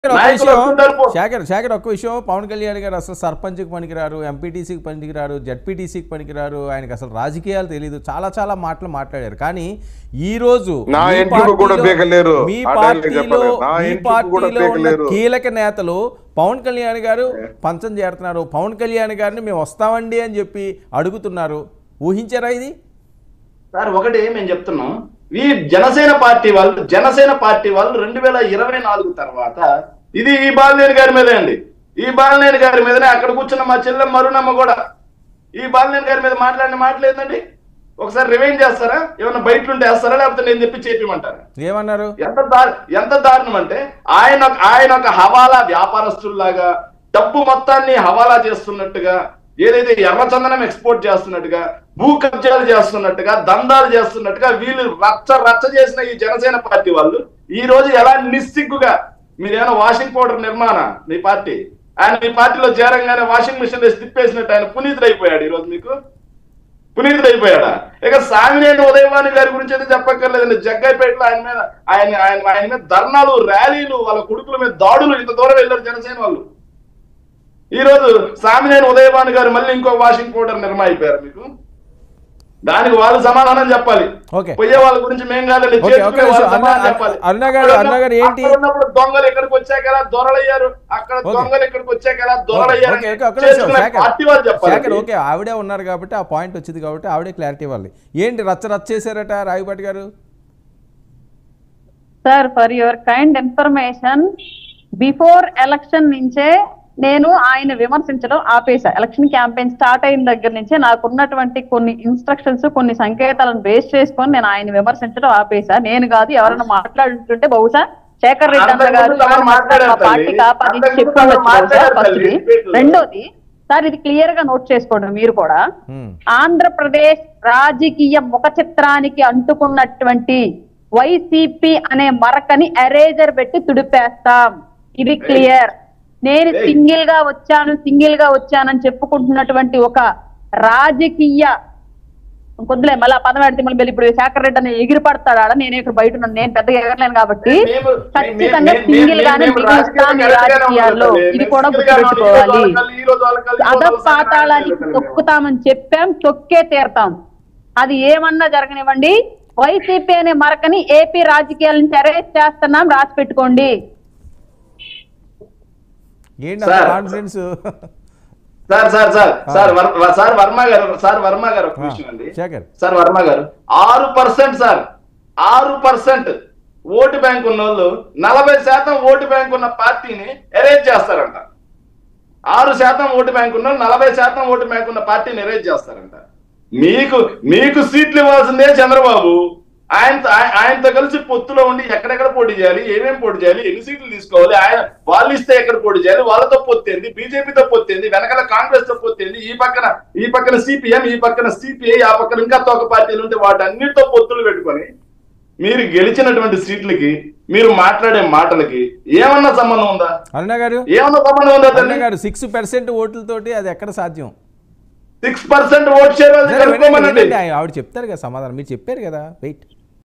ఒక్క నాయకులు విషయం వస్తుంటారు పో- శేఖర్ శేఖర్ ఒక్క విషయం పవన్ కళ్యాణ్ గారు అసలు సర్పంచ్కి పనికిరారు ఎంపీటీసీకి పనికిరారు జడ్పీటీసీకి పనికిరారు ఆయనకి అసలు రాజకీయాలు తెలియదు చాలా చాలా మాటలు మాట్లాడారు కానీ ఈ రోజు నా మీ ఇంటికి కూడా పార్టీలో- బీకలేరు. మీ ఆ డైలాగ్ పార్టీలో చెప్పలేదు. నా మీ ఇంటికి కూడా పార్టీలో ఉన్న బీకలేరు. కీలక నేతలు పవన్ కళ్యాణ్ గారు పంచం చేరుతున్నారు పవన్ కళ్యాణ్ గారిని మేము వస్తామండి అని చెప్పి అడుగుతున్నారు ఊహించారా ఇది సార్ ఒకటి మేము చెప్తున్నాం ఈ జనసేన పార్టీ వాళ్ళు జనసేన పార్టీ వాళ్ళు రెండు వేల ఇరవై నాలుగు తర్వాత ఇది ఈ బాలినేని గారి మీదే అండి ఈ బాలినేని గారి మీదనే అక్కడ కూర్చున్న మా చెల్లెమ్మ మరుణమ్మ కూడా ఈ బాలినేని గారి మీద మాట్లాడిన మాటలేదండి ఒకసారి రివైండ్ చేస్తారా ఏమైనా బయట ఉంటే వేస్తారా లేకపోతే నేను తెప్పి చేపిమంటారా ఏమన్నారు ఎంత దారు ఎంత దారుణం అంటే ఆయన ఆయన ఒక హవాలా వ్యాపారస్తుల్లాగా డబ్బు మొత్తాన్ని హవాలా చేస్తున్నట్టుగా ఏదైతే ఎర్రచందనం ఎక్స్పోర్ట్ చేస్తున్నట్టుగా భూ కబ్జాలు చేస్తున్నట్టుగా దందాలు చేస్తున్నట్టుగా వీళ్ళు రచ్చ రచ్చ చేసిన ఈ జనసేన పార్టీ వాళ్ళు ఈ రోజు ఎలా నిస్సిగ్గుగా మీరేమైనా వాషింగ్ పౌడర్ నిర్మాణ మీ పార్టీ ఆయన మీ పార్టీలో చేరంగానే వాషింగ్ మిషన్ వేసి తిప్పేసినట్టు ఆయన పునీతుడైపోయాడు ఈ రోజు మీకు పునీతుడు అయిపోయాడా ఇక సామినేని ఉదయవాణి గారి గురించి అయితే చెప్పక్కర్లేదండి జగ్గైపేటలో ఆయన మీద ఆయన ఆయన ఆయన మీద ధర్నాలు ర్యాలీలు వాళ్ళ కొడుకుల మీద దాడులు ఇంత దూరం వెళ్ళారు జనసేన వాళ్ళు ఈ రోజు సామినేని ఉదయవాణి గారు మళ్ళీ ఇంకో వాషింగ్ పౌడర్ నిర్మా అయిపోయారు మీకు దానికి వాళ్ళు సమాధానం చెప్పాలి ఓకే. పోయే వాళ్ళ గురించి మేం కాదండి ఓకే, చేసుకునే ఓకే, వాళ్ళు అరుణ- సమాధానం చెప్పాలి అరుణ గారు, అక్కడ అరుణ గారు ఏంటి? అక్కడ ఉన్నప్పుడు దొంగలు ఇక్కడికి వచ్చాక ఎలా దొరలయ్యారు అక్కడ ఓకే. దొంగలు ఇక్కడికి వచ్చాక ఎలా ఓకే, దొరలయ్యారు ఓకే, ఒక్క నిమిషం, చేసుకునే శేఖర్. పార్టీ వాళ్ళు శేఖర్ చెప్పాలి ఓకే ఆవిడే ఉన్నారు కాబట్టి ఆ పాయింట్ వచ్చింది కాబట్టి ఆవిడే క్లారిటీ ఇవ్వాలి ఏంటి రచ్చ రచ్చ చేశారట రాగిపాటి గారు sir for your kind information before election నుంచే నేను ఆయన విమర్శించడం ఆపేశా ఎలక్షన్ క్యాంపెయిన్ స్టార్ట్ అయిన దగ్గర నుంచే నాకున్నటువంటి కొన్ని ఇన్స్ట్రక్షన్స్ కొన్ని సంకేతాలను బేస్ చేసుకొని నేను ఆయన విమర్శించడం ఆపేశా నేను కాదు ఎవరైనా మాట్లాడుతుంటే బహుశా శేఖర్ రెడ్డి అన్న గారు అంతకుముందు తమరు మాట్లాడారు మా పార్టీ తల్లి. కాపాది అంతకుముందు చెప్పి తమరు ఉండొచ్చు బహుశా మాట్లాడారు ఫస్ట్ తల్లి. రెండోది సార్ ఇది క్లియర్ గా నోట్ చేసుకోండి మీరు కూడా హ్మ్. ఆంధ్రప్రదేశ్ రాజకీయ ముఖ చిత్రానికి అంటుకున్నటువంటి వైసీపీ అనే మరకని ఎరేజర్ పెట్టి తుడిపేస్తాం ఇది క్లియర్ నేను ఏయ్. సింగిల్ గా వచ్చాను సింగిల్ గా వచ్చానని చెప్పుకుంటున్నటువంటి ఒక రాజకీయ కొద్దులే మళ్ళీ ఆ పదం ఆడితే మళ్ళీ ఇప్పుడు శేఖర్ రెడ్డి అని ఎగిరి పడతాడా నేను ఇక్కడ బయట ఉన్నాను నేను పెద్దగా ఎగరలేను కాబట్టి మేము- ఖచ్చితంగా మేము- సింగిల్ మేము- గానే మేము బిగిస్తాం ఈ రాజకీయాలు రాజకీయాల్లో కరెక్ట్గానే ఇది కూడా ఉన్నాం. ఈ రోజు గుర్తుపెట్టుకోవాలి వాళ్ళ కళ్ళు, ఈ రోజు వాళ్ళ కళ్ళు, ఈ రోజు అధ వాళ్ళ కళ్ళు పాతాళానికి రాజకీయాలు తొక్కుతామని చెప్పాం తొక్కే తీరతాం అది ఏమన్నా జరగనివ్వండి వైసీపీ అనే మరకని ఏపీ రాజకీయాల నుంచి అరెస్ట్ చేస్తున్నాం రాసి పెట్టుకోండి ఏంటి అంత sir. Confidence sir sir sir sir వర్- వ- సార్ వర్మ గారు సార్ వర్మ గారు ఒక విషయం అండి శేఖర్ సార్ వర్మ గారు ఆరు పర్సెంట్ సార్ ఆరు పర్సెంట్ ఓటు బ్యాంక్ ఉన్న వాళ్ళు నలభై శాతం ఓటు బ్యాంక్ ఉన్న పార్టీని అరేంజ్ చేస్తారంట ఆరు శాతం ఓటు బ్యాంక్ ఉన్న వాళ్ళు నలభై శాతం ఓటు బ్యాంక్ ఉన్న పార్టీని అరేంజ్ చేస్తారంట మీకు మీకు సీట్లు ఇవ్వాల్సిందే చంద్రబాబు ఆయన ఆయ- ఆయనతో కలిసి పొత్తులో ఉండి ఎక్కడెక్కడ పోటీ చేయాలి ఏమేం పోటీ చేయాలి ఎన్ని సీట్లు తీసుకోవాలి ఆయన వాళ్ళు ఇస్తే ఎక్కడ పోటీ చేయాలి వాళ్ళతో పొత్తేంది బీజేపీతో పొత్తేంది వెనకాల కాంగ్రెస్ తో పొత్తేంది ఈ పక్కన ఈ పక్కన సిపిఎం ఈ పక్కన సిపిఐ ఆ పక్కన ఇంకా తోక పార్టీలు ఉంటే వాటన్నిటితో పొత్తులు పెట్టుకొని మీరు గెలిచినటువంటి సీట్లకి మీరు మాట్లాడే మాటలకి ఏమన్నా సంబంధం ఉందా అరుణ గారు ఏమన్నా సంబంధం ఉందా అరుణ తల్లి గారు సిక్స్ పర్సెంట్ ఓట్లతోటి అది ఎక్కడ సాధ్యం సిక్స్ పర్సెంట్ ఓట్ షేర్ అది సరే, వినండి, కనుక్కోమనండి వినండి, ఆవిడ చెప్తారు కదా సమాధానం మీరు చెప్పారు కదా వెయిట్